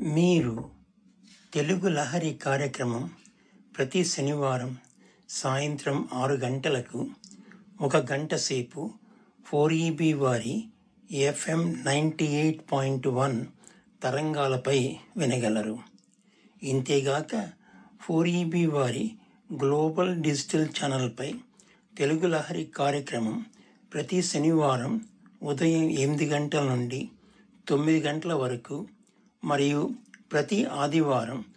మీరు తెలుగు లహరి కార్యక్రమం ప్రతి శనివారం సాయంత్రం ఆరు గంటలకు ఒక గంట సేపు ఫోర్ ఈబీ వారి FM ninety eight point one తరంగాలపై వినగలరు ఇంతేగాక ఫోర్ ఈబీ వారి గ్లోబల్ డిజిటల్ ఛానల్పై తెలుగు లహరి కార్యక్రమం ప్రతి శనివారం ఉదయం ఎనిమిది గంటల నుండి తొమ్మిది గంటల వరకు మరియు ప్రతి ఆదివారం